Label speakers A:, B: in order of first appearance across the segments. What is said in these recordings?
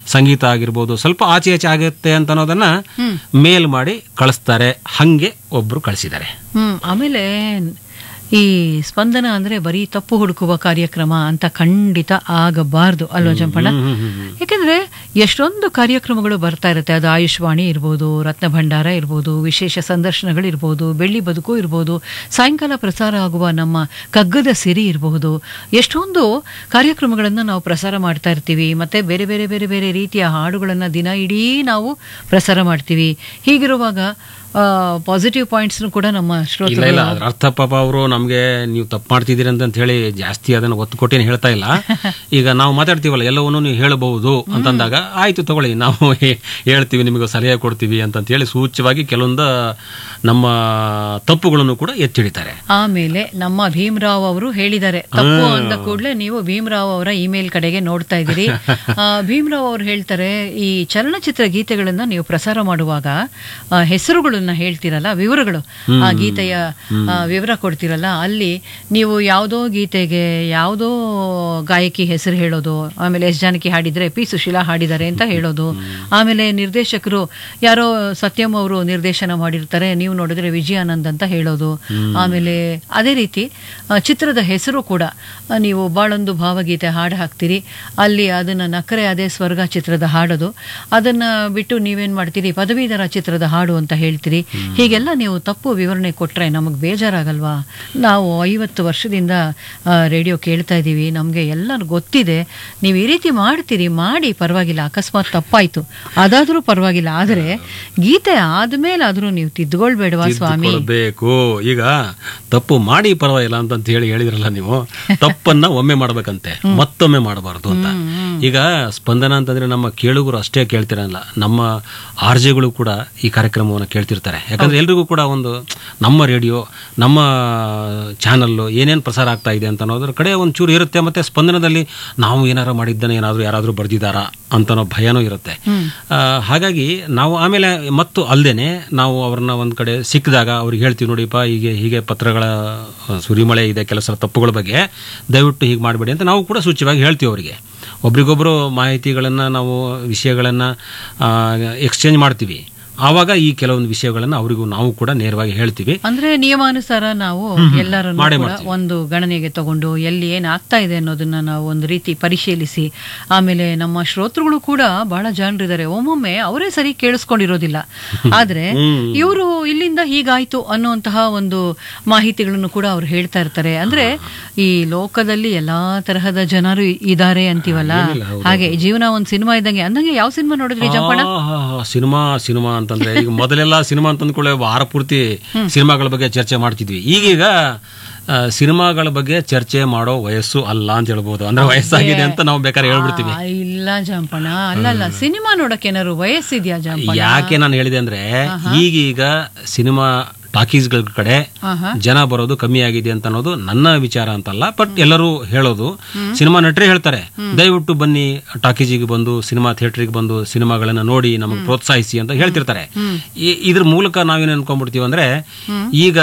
A: ಸಂಗೀತ ಆಗಿರ್ಬೋದು ಸ್ವಲ್ಪ ಆಚೆ ಆಚೆ ಆಗುತ್ತೆ ಅಂತ ಅನ್ನೋದನ್ನ ಮೇಲ್ ಮಾಡಿ ಕಳಿಸ್ತಾರೆ ಹಂಗೆ ಒಬ್ರು ಕಳಿಸಿದ್ದಾರೆ
B: ಹ್ಮ್ ಆಮೇಲೆ ಈ ಸ್ಪಂದನ ಅಂದ್ರೆ ಬರೀ ತಪ್ಪು ಹುಡುಕುವ ಕಾರ್ಯಕ್ರಮ ಅಂತ ಖಂಡಿತ ಆಗಬಾರ್ದು ಅಲ್ವಾ ಜಂಪಣ್ಣ ಯಾಕೆಂದ್ರೆ ಎಷ್ಟೊಂದು ಕಾರ್ಯಕ್ರಮಗಳು ಬರ್ತಾ ಇರುತ್ತೆ ಅದು ಆಯುಷ್ವಾಣಿ ಇರ್ಬೋದು ರತ್ನ ಭಂಡಾರ ಇರ್ಬೋದು ವಿಶೇಷ ಸಂದರ್ಶನಗಳು ಇರ್ಬೋದು ಬೆಳ್ಳಿ ಬದುಕು ಇರ್ಬೋದು ಸಾಯಂಕಾಲ ಪ್ರಸಾರ ಆಗುವ ನಮ್ಮ ಕಗ್ಗದ ಸಿರಿ ಇರಬಹುದು ಎಷ್ಟೊಂದು ಕಾರ್ಯಕ್ರಮಗಳನ್ನು ನಾವು ಪ್ರಸಾರ ಮಾಡ್ತಾ ಇರ್ತೀವಿ ಮತ್ತೆ ಬೇರೆ ಬೇರೆ ಬೇರೆ ಬೇರೆ ರೀತಿಯ ಹಾಡುಗಳನ್ನು ದಿನ ಇಡೀ ನಾವು ಪ್ರಸಾರ ಮಾಡ್ತೀವಿ ಹೀಗಿರುವಾಗ ಪಾಸಿಟಿವ್ ಪಾಯಿಂಟ್ಸ್ ಕೂಡ ನಮ್ಮ
A: ಇಲ್ಲ
B: ಶ್ರೋತೃಗಳು
A: ಇಲ್ಲ ಅದ್ರ ಅರ್ಥ ಪಾಪ ಅವರು ನಮ್ಗೆ ನೀವು ತಪ್ಪು ಮಾಡ್ತಿದ್ದೀರಿ ಅಂತ ಹೇಳಿ ಜಾಸ್ತಿ ಅದನ್ನ ಒತ್ತು ಕೊಟ್ಟೇನು ಹೇಳ್ತಾ ಇಲ್ಲ ಈಗ ನಾವು ಮಾತಾಡ್ತೀವಲ್ಲ ಎಲ್ಲವನ್ನೂ ನೀವು ಹೇಳಬಹುದು ಅಂತಂದಾಗ ಆಯ್ತು ತಗೊಳ್ಳಿ ನಾವು ಹೇ- ಹೇಳ್ತೀವಿ ನಿಮಗೆ ಸಲಹೆ ಕೊಡ್ತೀವಿ ಅಂತ ಹೇಳಿ ಸೂಚ್ಯವಾಗಿ ಕೆಲವೊಂದು ನಮ್ಮ ತಪ್ಪುಗಳನ್ನು ಕೂಡ ಎತ್ತಿಡಿತಾರೆ
B: ಆಮೇಲೆ ನಮ್ಮ ಭೀಮರಾವ್ ಅವರು ಹೇಳಿದ್ದಾರೆ ತಪ್ಪು ಅಂದ ಕೂಡಲೇ ನೀವು ಭೀಮರಾವ್ ಅವರ ಇಮೇಲ್ ಕಡೆಗೆ ನೋಡ್ತಾ ಇದ್ದೀರಿ ಆ, ಭೀಮರಾವ್ ಅವರು ಹೇಳ್ತಾರೆ ಈ ಚಲನಚಿತ್ರ ಗೀತೆಗಳನ್ನ ನೀವು ಪ್ರಸಾರ ಮಾಡುವಾಗ ಆ, ಹೆಸರುಗಳನ್ನ ಹೇಳ್ತೀರಲ್ಲ ವಿವರಗಳು ಆ ಗೀತೆಯ ಆ, ವಿವರ ಕೊಡ್ತೀರಲ್ಲ ಅಲ್ಲಿ ನೀವು ಯಾವುದೋ ಗೀತೆಗೆ ಯಾವುದೋ ಗಾಯಕಿ ಹೆಸರು ಹೇಳೋದು ಆಮೇಲೆ ಎಸ್ ಜಾನಕಿ ಹಾಡಿದ್ರೆ ಪಿ ಸುಶೀಲಾ ಹಾಡಿದ್ದಾರೆ ಅಂತ ಹೇಳೋದು ಆಮೇಲೆ ನಿರ್ದೇಶಕರು ಯಾರೋ ಸತ್ಯಂ ಅವರು ನಿರ್ದೇಶನ ಮಾಡಿರ್ತಾರೆ ನೀವು ನೋಡಿದ್ರೆ ವಿಜಯಾನಂದ್ ಅಂತ ಹೇಳೋದು ಆಮೇಲೆ ಅದೇ ರೀತಿ ಆ, ಚಿತ್ರದ ಹೆಸರು ಕೂಡ ಆ, ನೀವು ಬಾಳೊಂದು ಭಾವಗೀತೆ ಹಾಡು ಹಾಕ್ತೀರಿ ಅಲ್ಲಿ ಅದನ್ನ ನಕರೆ ಅದೇ ಸ್ವರ್ಗ ಚಿತ್ರದ ಹಾಡೋದು ಅದನ್ನ ಬಿಟ್ಟು ನೀವೇನ್ ಮಾಡ್ತೀರಿ ಪದವೀಧರ ಚಿತ್ರದ ಹಾಡು ಅಂತ ಹೇಳ್ತೀರಿ ಹೀಗೆಲ್ಲ ನೀವು ತಪ್ಪು ವಿವರಣೆ ಕೊಟ್ರೆ ನಮಗೆ ಬೇಜಾರಾಗಲ್ವಾ ನಾವು ಐವತ್ತು ವರ್ಷದಿಂದ ಆ, ರೇಡಿಯೋ ಕೇಳ್ತಾ ಇದ್ದೀವಿ ನಮಗೆ ಎಲ್ಲ ಗೊತ್ತಿದೆ ನೀವು ಈ ರೀತಿ ಮಾಡ್ತೀರಿ ಮಾಡಿ ಪರವಾಗಿಲ್ಲ ಅಕಸ್ಮಾತ್ ತಪ್ಪಾಯ್ತು ಅದಾದ್ರೂ ಪರವಾಗಿಲ್ಲ ಆದರೆ ಗೀತೆ ಆದ್ಮೇಲಾದ್ರೂ ನೀವು ತಿದ್ದುಕೊಳ್ಬೇಡವಾ ಸ್ವಾಮಿ
A: ಕೊಡಬೇಕು ಈಗ ತಪ್ಪು ಮಾಡಿ ಪರವಾಗಿಲ್ಲ ಅಂತ ಹೇಳಿ ಹೇಳಿದ್ರಲ್ಲ ನೀವು ತಪ್ಪನ್ನ ಒಮ್ಮೆ ಮಾಡ್ಬೇಕಂತೆ ಮತ್ತೊಮ್ಮೆ ಮಾಡಬಾರದು ಅಂತ ಈಗ ಸ್ಪಂದನ ಅಂತಂದ್ರೆ ನಮ್ಮ ಕೇಳುಗರು ಅಷ್ಟೇ ಕೇಳ್ತಿರಲ್ಲ ನಮ್ಮ ಆರ್ಜೆಗಳು ಕೂಡ ಈ ಕಾರ್ಯಕ್ರಮವನ್ನು ಕೇಳ್ತಿರ್ತಾರೆ ಯಾಕಂದ್ರೆ ಎಲ್ರಿಗೂ ಕೂಡ ಒಂದು ನಮ್ಮ ರೇಡಿಯೋ ನಮ್ಮ ಚಾನಲ್ಲು ಏನೇನು ಪ್ರಸಾರ ಆಗ್ತಾ ಇದೆ ಅಂತ ಅನ್ನೋದ್ರ ಕಡೆ ಒಂದು ಚೂರು ಇರುತ್ತೆ ಮತ್ತೆ ಸ್ಪಂದನದಲ್ಲಿ ನಾವು ಏನಾರು ಮಾಡಿದ್ದಾನೆ ಏನಾದರೂ ಯಾರಾದರೂ ಬರ್ದಿದ್ದಾರಾ ಅಂತ ಅನ್ನೋ ಭಯನೂ ಇರುತ್ತೆ ಆ, ಹಾಗಾಗಿ ನಾವು ಆಮೇಲೆ ಮತ್ತು ಅಲ್ಲದೇನೆ ನಾವು ಅವ್ರನ್ನ ಒಂದು ಕಡೆ ಸಿಕ್ಕಿದಾಗ ಅವ್ರಿಗೆ ಹೇಳ್ತೀವಿ ನೋಡಿಪ್ಪ ಹೀಗೆ ಹೀಗೆ ಪತ್ರಗಳ ಆ, ಸುರಿಮಳೆ ಇದೆ ಕೆಲಸ ತಪ್ಪುಗಳ ಬಗ್ಗೆ ದಯವಿಟ್ಟು ಹೀಗೆ ಮಾಡಬೇಡಿ ಅಂತ ನಾವು ಕೂಡ ಸೂಚ್ಯವಾಗಿ ಹೇಳ್ತೀವಿ ಅವರಿಗೆ ಒಬ್ರಿಗೊಬ್ರು ಮಾಹಿತಿಗಳನ್ನು ನಾವು ವಿಷಯಗಳನ್ನು ಎಕ್ಸ್ಚೇಂಜ್ ಮಾಡ್ತೀವಿ ಆವಾಗ ಈ ಕೆಲವೊಂದು ವಿಷಯಗಳನ್ನು ಅವರಿಗೂ ನಾವು ಕೂಡ ನೇರವಾಗಿ ಹೇಳ್ತೀವಿ
B: ಅಂದ್ರೆ ನಿಯಮಾನುಸಾರ ನಾವು ಎಲ್ಲರನ್ನು
A: ಮಾಡೇ
B: ಕೂಡ ಒಂದು ಗಣನೆಗೆ ತಗೊಂಡು ಎಲ್ಲಿ ಏನ್ ಆಗ್ತಾ ಇದೆ ಅನ್ನೋದನ್ನ ನಾವು ಒಂದು ರೀತಿ ಪರಿಶೀಲಿಸಿ ಆಮೇಲೆ ನಮ್ಮ ಶ್ರೋತೃಗಳು ಕೂಡ ಬಹಳ ಜನರಿದ್ದಾರೆ ಒಮ್ಮೊಮ್ಮೆ ಅವರೇ ಸರಿ ಕೇಳಿಸ್ಕೊಂಡಿರೋದಿಲ್ಲ ಆದ್ರೆ ಇವರು ಇಲ್ಲಿಂದ ಹೀಗಾಯ್ತು ಅನ್ನುವಂತಹ ಒಂದು ಮಾಹಿತಿಗಳನ್ನು ಕೂಡ ಅವ್ರು ಹೇಳ್ತಾ ಇರ್ತಾರೆ ಅಂದ್ರೆ ಈ ಲೋಕದಲ್ಲಿ ಎಲ್ಲಾ ತರಹದ ಜನರು ಇದ್ದಾರೆ ಅಂತೀವಲ್ಲ ಹಾಗೆ ಜೀವನ ಒಂದ್ ಸಿನಿಮಾ ಇದ್ದಂಗೆ ಅಂದಂಗೆ ಯಾವ ಸಿನಿಮಾ ನೋಡಿದ್ರಿ ಜಂಪಣ್ಣ
A: ಆಹಾಹಾ, ಸಿನಿಮಾ ಸಿನಿಮಾ ಅಂತಂದ್ರೆ ಈಗ ಮೊದಲೆಲ್ಲ ಸಿನಿಮಾ ಅಂತಂದ್ಕೊಳ್ಳೆ ವಾರ ಪೂರ್ತಿ ಸಿನಿಮಾಗಳ ಬಗ್ಗೆ ಚರ್ಚೆ ಮಾಡ್ತಿದ್ವಿ ಈಗೀಗ ಆ, ಸಿನಿಮಾಗಳ ಬಗ್ಗೆ ಚರ್ಚೆ ಮಾಡೋ ವಯಸ್ಸು ಅಲ್ಲ ಅಂತ ಹೇಳ್ಬೋದು ಅಂದ್ರೆ ವಯಸ್ಸಾಗಿದೆ ಅಂತ ನಾವು ಬೇಕಾದ್ರೆ ಹೇಳ್ಬಿಡ್ತೀವಿ
B: ಆ, ಇಲ್ಲ ಜಂಪಣ್ಣ ಅಲ್ಲಲ್ಲ ಸಿನಿಮಾ ನೋಡಕ್ಕೆ ಏನಾದ್ರು ವಯಸ್ಸಿದ್ಯಾ ಜಂಪಣ್ಣ
A: ಯಾಕೆ ನಾನು ಹೇಳಿದೆ ಅಂದ್ರೆ ಈಗೀಗ ಸಿನಿಮಾ ಟಾಕೀಸ್ಗಳ ಕಡೆ ಜನ ಬರೋದು ಕಮ್ಮಿ ಆಗಿದೆ ಅಂತ ಅನ್ನೋದು ನನ್ನ ವಿಚಾರ ಅಂತಲ್ಲ ಬಟ್ ಎಲ್ಲರೂ ಹೇಳೋದು ಸಿನಿಮಾ ನಟರೇ ಹೇಳ್ತಾರೆ ದಯವಿಟ್ಟು ಬನ್ನಿ ಟಾಕೀಜಿಗೆ ಬಂದು ಸಿನಿಮಾ ಥಿಯೇಟರ್ಗೆ ಬಂದು ಸಿನಿಮಾಗಳನ್ನ ನೋಡಿ ನಮಗೆ ಪ್ರೋತ್ಸಾಹಿಸಿ ಅಂತ ಹೇಳ್ತಿರ್ತಾರೆ ಈ- ಇದ್ರ ಮೂಲಕ ನಾವೇನು ಅನ್ಕೊಂಡ್ಬಿಡ್ತೀವಿ ಅಂದ್ರೆ ಈಗ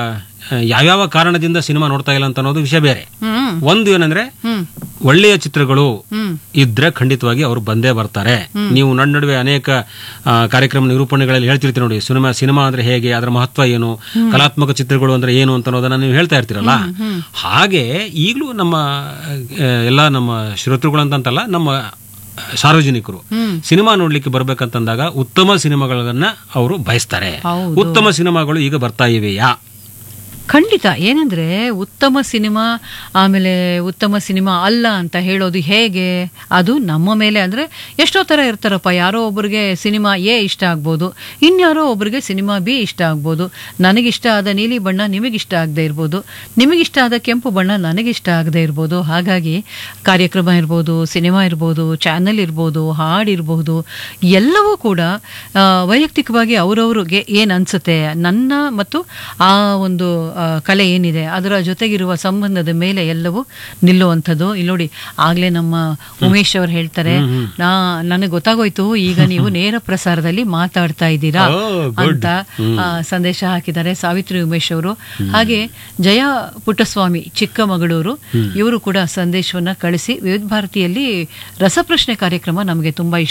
A: ಆ, ಯಾವ್ಯಾವ ಕಾರಣದಿಂದ ಸಿನಿಮಾ ನೋಡ್ತಾ ಇಲ್ಲ ಅಂತ ಅನ್ನೋದು ವಿಷಯ ಬೇರೆ
B: ಹ್ಮ್
A: ಒಂದು ಏನಂದ್ರೆ ಒಳ್ಳೆಯ ಚಿತ್ರಗಳು ಇದ್ರೆ ಖಂಡಿತವಾಗಿ ಅವರು ಬಂದೇ ಬರ್ತಾರೆ ನೀವು ನನ್ನ ನಡುವೆ ಅನೇಕ ಆ, ಕಾರ್ಯಕ್ರಮ ನಿರೂಪಣೆಗಳಲ್ಲಿ ಹೇಳ್ತಿರ್ತೀರಿ ನೋಡಿ ಸಿನಿಮಾ ಸಿನಿಮಾ ಅಂದ್ರೆ ಹೇಗೆ ಅದರ ಮಹತ್ವ ಏನು ಕಲಾತ್ಮಕ ಚಿತ್ರಗಳು ಅಂದ್ರೆ ಏನು ಅಂತ ಅನ್ನೋದನ್ನ ನೀವು ಹೇಳ್ತಾ ಇರ್ತೀರಲ್ಲ ಹಾಗೆ ಈಗಲೂ ನಮ್ಮ ಆ, ಎಲ್ಲ ನಮ್ಮ ಶ್ರೋತೃಗಳು ಅಂತಂತಲ್ಲ ನಮ್ಮ ಸಾರ್ವಜನಿಕರು ಸಿನಿಮಾ ನೋಡ್ಲಿಕ್ಕೆ ಬರ್ಬೇಕಂತಂದಾಗ ಉತ್ತಮ ಸಿನಿಮಾಗಳನ್ನ ಅವರು ಬಯಸ್ತಾರೆ
B: ಹೌದು.
A: ಉತ್ತಮ ಸಿನಿಮಾಗಳು ಈಗ ಬರ್ತಾ ಇವೆಯಾ
B: ಖಂಡಿತ ಏನಂದ್ರೆ ಉತ್ತಮ ಸಿನಿಮಾ ಆಮೇಲೆ ಉತ್ತಮ ಸಿನಿಮಾ ಅಲ್ಲ ಅಂತ ಹೇಳೋದು ಹೇಗೆ ಅದು ನಮ್ಮ ಮೇಲೆ ಅಂದ್ರೆ ಎಷ್ಟೋ ತರ ಇರ್ತಾರಪ್ಪ ಯಾರೋ ಒಬ್ಬರಿಗೆ ಸಿನಿಮಾ ಎ ಇಷ್ಟ ಆಗ್ಬೋದು ಇನ್ಯಾರೋ ಒಬ್ಬರಿಗೆ ಸಿನಿಮಾ ಬಿ ಇಷ್ಟ ಆಗ್ಬೋದು ನನಗಿಷ್ಟ ಆದ ನೀಲಿ ಬಣ್ಣ ನಿಮಗಿಷ್ಟ ಆಗದೆ ಇರ್ಬೋದು ನಿಮಗಿಷ್ಟ ಆದ ಕೆಂಪು ಬಣ್ಣ ನನಗಿಷ್ಟ ಆಗದೆ ಇರ್ಬೋದು ಹಾಗಾಗಿ ಕಾರ್ಯಕ್ರಮ ಇರ್ಬೋದು ಸಿನಿಮಾ ಇರ್ಬೋದು ಚಾನೆಲ್ ಇರ್ಬೋದು ಹಾಡಿರ್ಬೋದು ಎಲ್ಲವೂ ಕೂಡ ಆ, ವೈಯಕ್ತಿಕವಾಗಿ ಅವರವ್ರಿಗೆ ಏನು ಅನ್ಸುತ್ತೆ ನನ್ನ ಮತ್ತು ಆ ಒಂದು ಆ, ಕಲೆ ಏನಿದೆ ಅದರ ಜೊತೆಗಿರುವ ಸಂಬಂಧದ ಮೇಲೆ ಎಲ್ಲವೂ ನಿಲ್ಲುವಂಥದ್ದು ಇಲ್ಲಿ ನೋಡಿ ಆಗ್ಲೇ ನಮ್ಮ ಉಮೇಶ್ ಅವರು ಹೇಳ್ತಾರೆ ನಾ ನನಗೆ ಗೊತ್ತಾಗೋಯ್ತು ಈಗ ನೀವು ನೇರ ಪ್ರಸಾರದಲ್ಲಿ ಮಾತಾಡ್ತಾ ಇದ್ದೀರಾ
A: ಓ, good.
B: ಅಂತ ಆ, ಸಂದೇಶ ಹಾಕಿದ್ದಾರೆ ಸಾವಿತ್ರಿ ಉಮೇಶ್ ಅವರು ಹಾಗೆ ಜಯ ಪುಟ್ಟಸ್ವಾಮಿ ಚಿಕ್ಕಮಗಳೂರು ಇವರು ಕೂಡ ಸಂದೇಶವನ್ನ ಕಳಿಸಿ ವಿವಿಧ ಭಾರತಿಯಲ್ಲಿ ರಸಪ್ರಶ್ನೆ ಕಾರ್ಯಕ್ರಮ ನಮಗೆ ತುಂಬಾ ಇಷ್ಟ